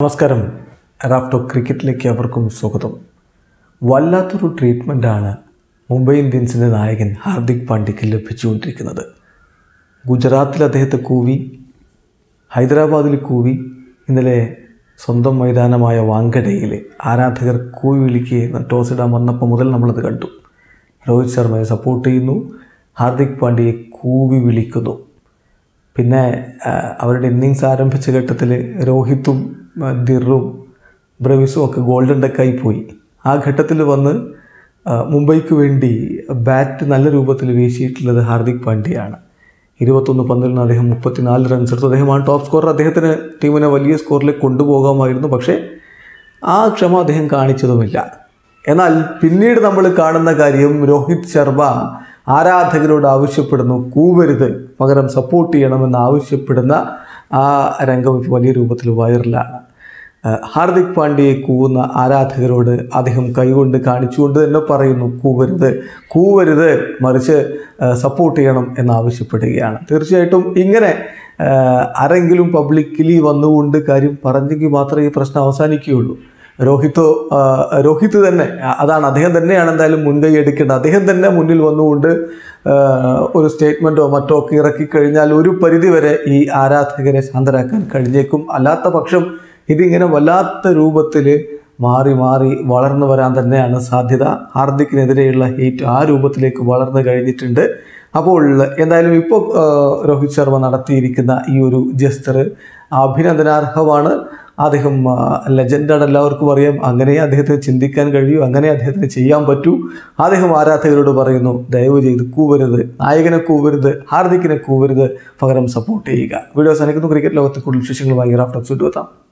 നമസ്കാരം റാഫ്റ്റോ ക്രിക്കറ്റിലേക്ക് അവർക്കും സ്വാഗതം വല്ലാത്തൊരു ട്രീറ്റ്മെൻറ്റാണ് മുംബൈ ഇന്ത്യൻസിൻ്റെ നായകൻ ഹാർദിക് പാണ്ഡ്യയ്ക്ക് ലഭിച്ചുകൊണ്ടിരിക്കുന്നത് ഗുജറാത്തിൽ അദ്ദേഹത്തെ കൂവി ഹൈദരാബാദിൽ കൂവി ഇന്നലെ സ്വന്തം മൈതാനമായ വാങ്കഡയിൽ ആരാധകർ കൂവി വിളിക്കുകയെന്ന് ടോസ് ഇടാൻ വന്നപ്പോൾ മുതൽ നമ്മളത് കണ്ടു രോഹിത് ശർമ്മയെ സപ്പോർട്ട് ചെയ്യുന്നു ഹാർദിക് പാണ്ഡ്യയെ കൂവി വിളിക്കുന്നു പിന്നെ ആ, അവരുടെ ഇന്നിങ്സ് ആരംഭിച്ച ഘട്ടത്തിൽ രോഹിത്തും ആ, ദിറും ബ്രവിസും ഒക്കെ ഗോൾഡൻ ഡക്കായി പോയി ആ ഘട്ടത്തിൽ വന്ന് ആ, മുംബൈക്ക് വേണ്ടി ബാറ്റ് നല്ല രൂപത്തിൽ വീശിയിട്ടുള്ളത് ഹാർദിക് പാണ്ഡ്യയാണ് ഇരുപത്തൊന്ന് പന്തിൽ നിന്ന് അദ്ദേഹം മുപ്പത്തിനാല് റൺസ് എടുത്തു അദ്ദേഹമാണ് ടോപ്പ് സ്കോറർ അദ്ദേഹത്തിന് ടീമിനെ വലിയ സ്കോറിലേക്ക് കൊണ്ടുപോകാമായിരുന്നു പക്ഷേ ആ ക്ഷമ അദ്ദേഹം കാണിച്ചതുമില്ല എന്നാൽ പിന്നീട് നമ്മൾ കാണുന്ന കാര്യം രോഹിത് ശർമ്മ ആരാധകരോട് ആവശ്യപ്പെടുന്നു കൂവരുത് പകരം സപ്പോർട്ട് ചെയ്യണമെന്ന് ആവശ്യപ്പെടുന്ന ആ രംഗം ഇപ്പോൾ വലിയ രൂപത്തിൽ വൈറലാണ് ആ, ഹാർദിക് പാണ്ഡ്യയെ കൂവുന്ന ആരാധകരോട് അദ്ദേഹം കൈകൊണ്ട് കാണിച്ചുകൊണ്ട് തന്നെ പറയുന്നു കൂവരുത് കൂവരുത് മറിച്ച് സപ്പോർട്ട് ചെയ്യണം എന്ന് ആവശ്യപ്പെടുകയാണ് തീർച്ചയായിട്ടും ഇങ്ങനെ ആ, ആരെങ്കിലും പബ്ലിക്കലി വന്നുകൊണ്ട് കാര്യം പറഞ്ഞെങ്കിൽ മാത്രമേ ഈ പ്രശ്നം അവസാനിക്കുകയുള്ളൂ രോഹിത്തോ ആ, രോഹിത് തന്നെ ആ, അതാണ് അദ്ദേഹം തന്നെയാണ് എന്തായാലും മുൻകൈ എടുക്കേണ്ടത് അദ്ദേഹം തന്നെ മുന്നിൽ വന്നുകൊണ്ട് ആ, ഒരു സ്റ്റേറ്റ്മെൻറ്റോ മറ്റോ ഒക്കെ ഇറക്കി കഴിഞ്ഞാൽ ഒരു പരിധി വരെ ഈ ആരാധകരെ ശാന്തരാക്കാൻ കഴിഞ്ഞേക്കും അല്ലാത്ത പക്ഷം ഇതിങ്ങനെ വല്ലാത്ത രൂപത്തിൽ മാറി മാറി വളർന്നു വരാൻ തന്നെയാണ് സാധ്യത ഹാർദിക്കിനെതിരെയുള്ള ഹേറ്റ് ആ രൂപത്തിലേക്ക് വളർന്നു കഴിഞ്ഞിട്ടുണ്ട് അപ്പോൾ എന്തായാലും ഇപ്പോൾ രോഹിത് ശർമ്മ നടത്തിയിരിക്കുന്ന ഈ ഒരു ജസ്റ്റർ അഭിനന്ദനാർഹമാണ് അദ്ദേഹം ലെജൻഡാണ് എല്ലാവർക്കും അറിയാം അങ്ങനെ അദ്ദേഹത്തിന് ചിന്തിക്കാൻ കഴിയൂ അങ്ങനെ അദ്ദേഹത്തിന് ചെയ്യാൻ പറ്റൂ അദ്ദേഹം ആരാധകരോട് പറയുന്നു ദയവ് ചെയ്ത് കൂവരുത് നായകനെ കൂവരുത് ഹാർദിക്കിനെ കൂവരുത് പകരം സപ്പോർട്ട് ചെയ്യുക വീഡിയോസ് അനക്കുന്നു ക്രിക്കറ്റ് ലോകത്തെ കൂടുതൽ വിശേഷങ്ങളുമായി റാഫ്റ്റോക്സ് എത്താം